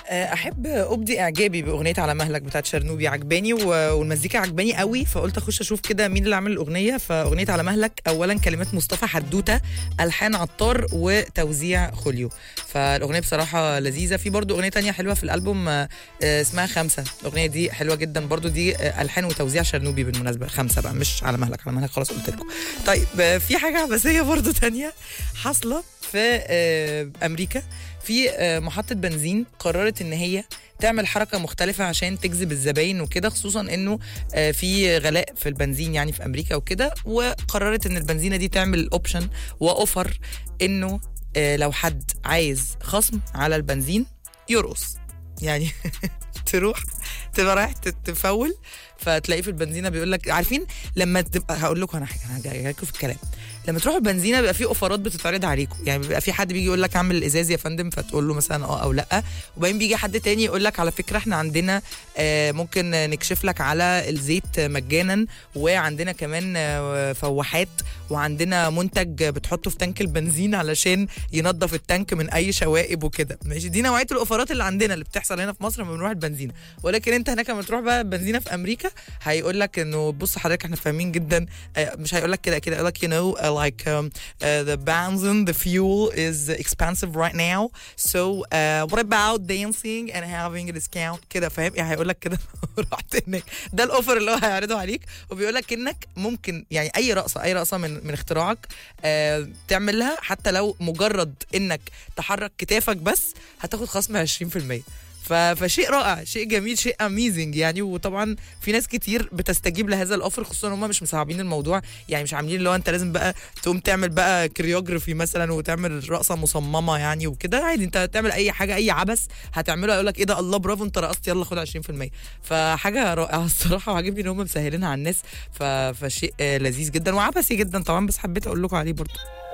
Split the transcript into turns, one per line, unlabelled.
احب ابدي اعجابي باغنيه على مهلك بتاعت شرنوبي عجباني و- والمزيكا عجباني قوي فقلت اخش اشوف كده مين اللي عامل الاغنيه فاغنيه على مهلك اولا كلمات مصطفى حدوته الحان عطار وتوزيع خوليو فالاغنيه بصراحه لذيذه في برضو اغنيه تانية حلوه في الالبوم آه، آه، اسمها خمسه الاغنيه دي حلوه جدا برضو دي آه، الحان وتوزيع شرنوبي بالمناسبه خمسه بقى مش على مهلك على مهلك خلاص قلت لكم طيب آه، في حاجه عبثيه برضو تانية حاصله في آه، امريكا في آه، محطه بنزين قررت ان هي تعمل حركه مختلفه عشان تجذب الزباين وكده خصوصا انه آه، في غلاء في البنزين يعني في امريكا وكده وقررت ان البنزينه دي تعمل اوبشن واوفر انه آه، لو حد عايز خصم على البنزين يرقص يعني تروح تبقى رايح تفول فتلاقيه في البنزينه بيقول لك عارفين لما تبقى هقول لكم انا حاجه انا جاي لكم في الكلام لما تروحوا البنزينه بيبقى في اوفرات بتتعرض عليكم يعني بيبقى في حد بيجي يقول لك اعمل الازاز يا فندم فتقول له مثلا اه او لا وبعدين بيجي حد تاني يقول لك على فكره احنا عندنا آه، ممكن نكشف لك على الزيت مجانا وعندنا كمان آه، فواحات وعندنا منتج بتحطه في تانك البنزين علشان ينظف التانك من اي شوائب وكده ماشي دي نوعيه الاوفرات اللي عندنا اللي بتحصل هنا في مصر لما بنروح البنزينه ولكن انت هناك لما تروح بقى البنزينه في امريكا هيقول لك انه بص حضرتك احنا فاهمين جدا آه، مش هيقول لك كده كده يقول لك you know uh, like um, uh, the benzene the fuel is expensive right now so uh, what about dancing and having a discount كده فاهم يعني هيقول لك كده رحت هناك ده الاوفر اللي هو هيعرضه عليك وبيقول لك انك ممكن يعني اي رقصه اي رقصه من من اختراعك آه تعملها حتى لو مجرد انك تحرك كتافك بس هتاخد خصم 20% ف- فشيء رائع شيء جميل شيء اميزنج يعني وطبعا في ناس كتير بتستجيب لهذا الاوفر خصوصا هم مش مصعبين الموضوع يعني مش عاملين اللي هو انت لازم بقى تقوم تعمل بقى كريوجرافي مثلا وتعمل رقصه مصممه يعني وكده عادي انت تعمل اي حاجه اي عبث هتعمله يقول لك ايه ده الله برافو انت رقصت يلا خد 20% فحاجه رائعه الصراحه وعجبني ان هم مسهلينها على الناس ف... فشيء آه، لذيذ جدا وعبثي جدا طبعا بس حبيت اقول لكم عليه برضه